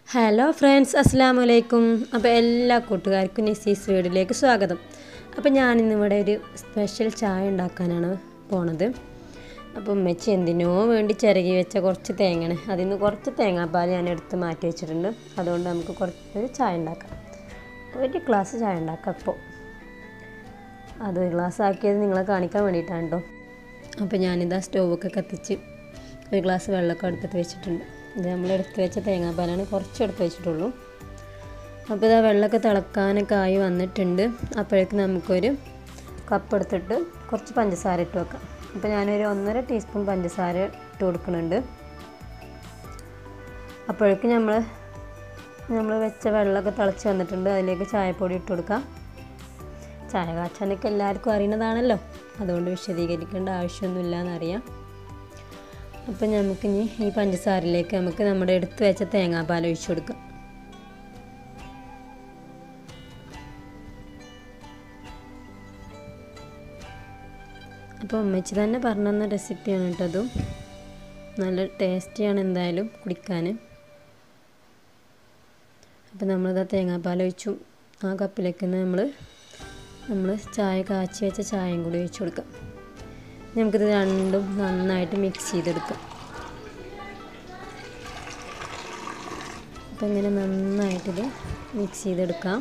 hello friends അസ്സാം വലൈക്കും അപ്പോൾ എല്ലാ കൂട്ടുകാർക്കും നിസീസ് വീഡിയോയിലേക്ക് സ്വാഗതം അപ്പോൾ ഞാനിന്നിവിടെ ഒരു സ്പെഷ്യൽ ചായ ഉണ്ടാക്കാനാണ് പോണത് അപ്പോൾ ഉമ്മച്ചി എന്തിനോ വേണ്ടി ചിരകി വെച്ച കുറച്ച് തേങ്ങയാണ് അതിൽ നിന്ന് കുറച്ച് തേങ്ങാപ്പാൽ ഞാൻ എടുത്ത് മാറ്റി വെച്ചിട്ടുണ്ട് അതുകൊണ്ട് നമുക്ക് കുറച്ച് ഒരു ചായ ഉണ്ടാക്കാം ഒരു ഗ്ലാസ് ചായ ഉണ്ടാക്കാം അപ്പോൾ അത് ഒരു ഗ്ലാസ് ആക്കിയത് നിങ്ങളെ കാണിക്കാൻ വേണ്ടിയിട്ടാണ് കേട്ടോ അപ്പോൾ ഞാനിതാ സ്റ്റൗവൊക്കെ കത്തിച്ച് ഒരു ഗ്ലാസ് വെള്ളമൊക്കെ എടുത്തിട്ട് വെച്ചിട്ടുണ്ട് ഇത് നമ്മൾ എടുത്ത് വെച്ച തേങ്ങാപ്പാലാണ് കുറച്ച് എടുത്ത് വെച്ചിട്ടുള്ളൂ അപ്പോൾ ഇതാ വെള്ളമൊക്കെ തിളക്കാനൊക്കെ ആയി വന്നിട്ടുണ്ട് അപ്പോഴേക്ക് നമുക്കൊരു കപ്പ് എടുത്തിട്ട് കുറച്ച് പഞ്ചസാര ഇട്ട് വെക്കാം അപ്പോൾ ഞാനൊരു ഒന്നര ടീസ്പൂൺ പഞ്ചസാര ഇട്ട് കൊടുക്കുന്നുണ്ട് അപ്പോഴേക്ക് നമ്മൾ നമ്മൾ വെച്ച വെള്ളമൊക്കെ തിളച്ച് വന്നിട്ടുണ്ട് അതിലേക്ക് ചായപ്പൊടി ഇട്ട് കൊടുക്കാം ചായ കാച്ചാനൊക്കെ എല്ലാവർക്കും അറിയുന്നതാണല്ലോ അതുകൊണ്ട് വിശദീകരിക്കേണ്ട ആവശ്യമൊന്നുമില്ല എന്നറിയാം അപ്പം നമുക്കിനി ഈ പഞ്ചസാരയിലേക്ക് നമുക്ക് നമ്മുടെ എടുത്ത് വെച്ച തേങ്ങാപ്പാൽ ഒഴിച്ചു കൊടുക്കാം അപ്പോൾ ഉമ്മച്ചി തന്നെ പറഞ്ഞു തന്ന റെസിപ്പിയാണ് കേട്ടതും നല്ല ടേസ്റ്റിയാണ് എന്തായാലും കുടിക്കാൻ അപ്പോൾ നമ്മളിതാ തേങ്ങാപ്പാൽ ഒഴിച്ചു ആ കപ്പിലേക്ക് നമ്മൾ നമ്മൾ ചായ കാച്ചി വെച്ച ചായയും കൂടി ഒഴിച്ചു കൊടുക്കാം നമുക്കിത് രണ്ടും നന്നായിട്ട് മിക്സ് ചെയ്തെടുക്കാം അപ്പം ഇങ്ങനെ നന്നായിട്ടിത് മിക്സ് ചെയ്തെടുക്കാം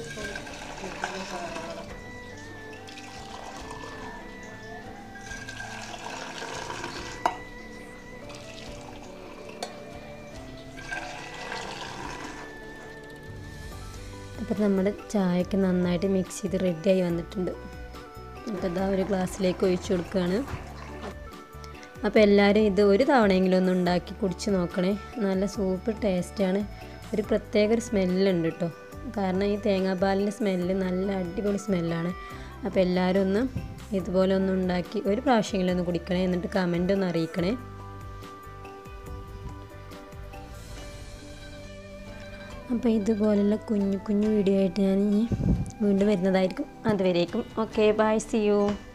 അപ്പം നമ്മുടെ ചായയൊക്കെ നന്നായിട്ട് മിക്സ് ചെയ്ത് റെഡിയായി വന്നിട്ടുണ്ട് അപ്പോൾ ഇതാ ഒരു ഗ്ലാസ്സിലേക്ക് ഒഴിച്ചു കൊടുക്കുകയാണ് അപ്പോൾ എല്ലാവരും ഇത് ഒരു തവണയെങ്കിലും ഒന്ന് ഉണ്ടാക്കി കുടിച്ച് നോക്കണേ നല്ല സൂപ്പർ ടേസ്റ്റാണ് ഒരു പ്രത്യേക ഒരു സ്മെല്ലുണ്ട് കേട്ടോ കാരണം ഈ തേങ്ങാപ്പാലിൻ്റെ സ്മെല്ല് നല്ല അടിപൊളി സ്മെല്ലാണ് അപ്പോൾ എല്ലാവരും ഒന്ന് ഇതുപോലെ ഒന്ന് ഉണ്ടാക്കി ഒരു പ്രാവശ്യമെങ്കിലും ഒന്ന് കുടിക്കണേ എന്നിട്ട് കമൻ്റ് ഒന്ന് അറിയിക്കണേ അപ്പോൾ ഇതുപോലുള്ള കുഞ്ഞു കുഞ്ഞു വീഡിയോ ആയിട്ട് ഞാൻ ഇനി വീണ്ടും വരുന്നതായിരിക്കും അതുവരേക്കും ഓക്കെ ബൈ സി യു